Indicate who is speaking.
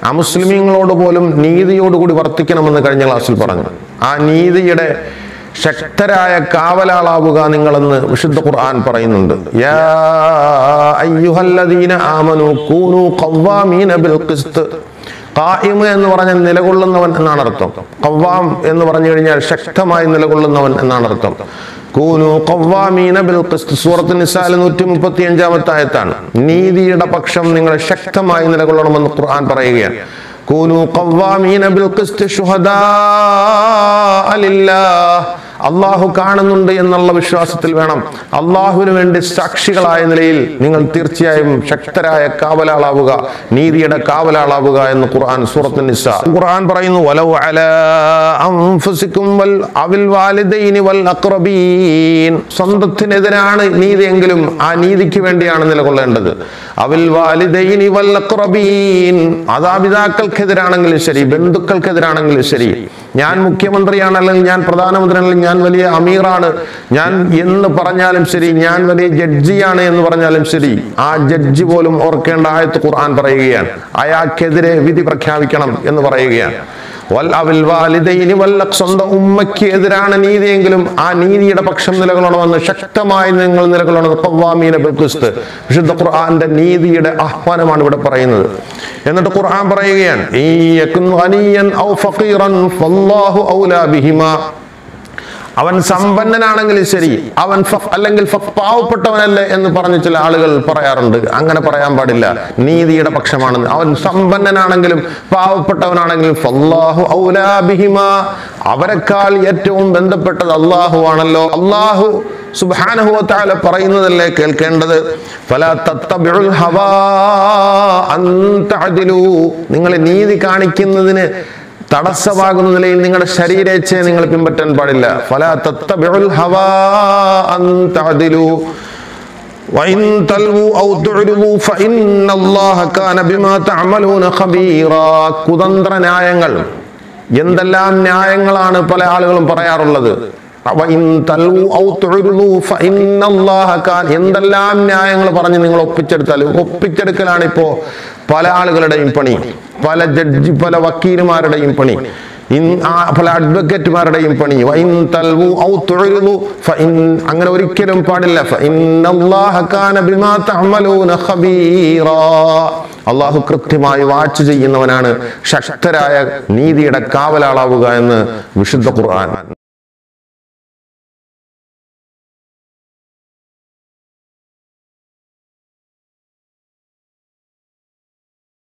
Speaker 1: അമുസ്ലിമീങ്ങളോട് പോലും നീതിയോടുകൂടി വർത്തിക്കണമെന്ന് കഴിഞ്ഞ ക്ലാസ്സിൽ പറഞ്ഞു ആ നീതിയുടെ ശക്തരായ കാവലാളാവുക നിങ്ങളെന്ന് വിശുദ്ധ ഖുർആൻ പറയുന്നുണ്ട് യാ അയ്യുഹല്ലദീന ആമനു കൂനു ഖവ്വാമീന ബിൽ ഖിസ്ത് ഖായിമ എന്ന് പറഞ്ഞാൽ നിലകൊള്ളുന്നവൻ എന്നാണ് അർത്ഥം ഖവ്വാം എന്ന് പറഞ്ഞു കഴിഞ്ഞാൽ ശക്തമായി നിലകൊള്ളുന്നവൻ എന്നാണ് അർത്ഥം കൂനു ഖവ്വാമീന ബിൽ ഖിസ്ത് സൂറത്ത് നിസാൽ നൂറ്റി മുപ്പത്തി അഞ്ചാമത്തെ ആയത്താണ് നീതിയുടെ പക്ഷം നിങ്ങൾ ശക്തമായി നിലകൊള്ളണമെന്ന് ഖുർആൻ പറയുകയാണ് കൂനു ഖവ്വാമീന ബിൽ ഖിസ്ത് ശുഹദാ ലില്ലാഹ് അള്ളാഹു കാണുന്നുണ്ട് എന്നുള്ള വിശ്വാസത്തിൽ വേണം അള്ളാഹുവിന് വേണ്ടി സാക്ഷികളായ നിലയിൽ നിങ്ങൾ തീർച്ചയായും ശക്തരായ കാവലാളാവുക നീതിയുടെ കാവലാളാവുക എന്ന് ഖുർആൻ സൂറത്ത് നിസ ഖുർആൻ പറയുന്നു വലൗ അലാ അൻഫുസിക്കും വൽ അവിൽ വാലിദൈനി വൽ അഖ്റബീൻ സ്വന്തത്തിനെതിരാണ് നീതിയെങ്കിലും ആ നീതിക്ക് വേണ്ടിയാണ് നിലകൊള്ളേണ്ടത് അവിൽ വാലിദൈനി വൽ അഖ്റബീൻ മാതാപിതാക്കൾക്കെതിരാണെങ്കിലും ശരി ബന്ധുക്കൾക്കെതിരാണെങ്കിലും ശരി ഞാൻ മുഖ്യമന്ത്രിയാണ് അല്ലെങ്കിൽ ഞാൻ പ്രധാനമന്ത്രി അല്ലെങ്കിൽ ഞാൻ വലിയ അമീറാണ് ഞാൻ എന്ന് പറഞ്ഞാലും ശരി ഞാൻ വലിയ ജഡ്ജിയാണ് എന്ന് പറഞ്ഞാലും ശരി ആ ജഡ്ജി പോലും ഓർക്കേണ്ട ആയത്ത് ഖുർആൻ പറയുകയാണ് അയാൾക്കെതിരെ വിധി പ്രഖ്യാപിക്കണം എന്ന് പറയുകയാണ് വൽ അവൽ വാലിദൈനി വല്ല സ്വന്തം ഉമ്മയ്ക്ക് എതിരാണ് നീതിയെങ്കിലും ആ നീതിയുടെ പക്ഷം നിലകൊള്ളണമെന്ന് ശക്തമായി നിങ്ങൾ നിലകൊള്ളണമെന്ന് ഖവ്വാമീന ബിൽ ഖിസ്ത് വിശുദ്ധ ഖുർആന്റെ നീതിയുടെ ആഹ്വാനമാണ് ഇവിടെ പറയുന്നത് എന്നിട്ട് ഖുർആൻ പറയുകയാണ് ഈ യകുൻ ഗനിയൻ ഔ ഫഖീറൻ ഫല്ലാഹു ഔലാ ബിഹിമാ അവൻ സമ്പന്നനാണെങ്കിലും ശരി അവൻ ഫ- അല്ലെങ്കിൽ ഫ- പാവപ്പെട്ടവനല്ലേ എന്ന് പറഞ്ഞ് ചില ആളുകൾ പറയാറുണ്ട് അങ്ങനെ പറയാൻ പാടില്ല നീതിയുടെ പക്ഷമാണ് അവൻ സമ്പന്നനാണെങ്കിലും പാവപ്പെട്ടവനാണെങ്കിലും ഫല്ലാഹു ഔലാ ബിഹിമാ അവരെക്കാൾ ഏറ്റവും ബന്ധപ്പെട്ടത് അള്ളാഹു ആണല്ലോ അള്ളാഹു സുബ്ഹാനഹു വതആല പറയുന്നതല്ലേ കേൾക്കേണ്ടത് ഫലാ തത്തബിഉൽ ഹവാ അൻ തഅദിലു നിങ്ങൾ നീതി കാണിക്കുന്നതിന് തടസ്സമാകുന്ന നിലയിൽ നിങ്ങളുടെ ശരീരേച്ഛയെ നിങ്ങൾ പിൻപറ്റാൻ പാടില്ല ഫലാ തത്തബിഉൽ ഹവാ അൻ തഅദിലു وإن تلووا أو تعرضوا فإن الله كان بما تعملون خبيرا കുതന്ത്ര ന്യായങ്ങൾ എന്തെല്ലാം ന്യായങ്ങളാണ് പല ആളുകളും പറയാറുള്ളത് وإن تلووا أو تعرضوا فإن الله كان എന്തെല്ലാം ന്യായങ്ങൾ പറഞ്ഞ് നിങ്ങൾ ഒപ്പിച്ചെടുത്താൽ ഒപ്പിച്ചെടുക്കലാണ് ഇപ്പോ പല ആളുകളുടെയും പണി പല ജഡ്ജി പല വക്കീലുമാരുടെയും പണി ഇൻ- ആ പല അഡ്വക്കേറ്റുമാരുടെയും പണി വൈൻ തൽവു ഔ തുഴരുന്നു അങ്ങനെ ഒരിക്കലും പാടില്ല ഫഇന്നല്ലാഹ കാന ബിമാ തഅമലൂന ഖബീറാ. അള്ളാഹു കൃത്യമായി വാച്ച് ചെയ്യുന്നവനാണ് ശക്തരായ നീതിയുടെ കാവലാളാവുക എന്ന് വിശുദ്ധ ഖുർആൻ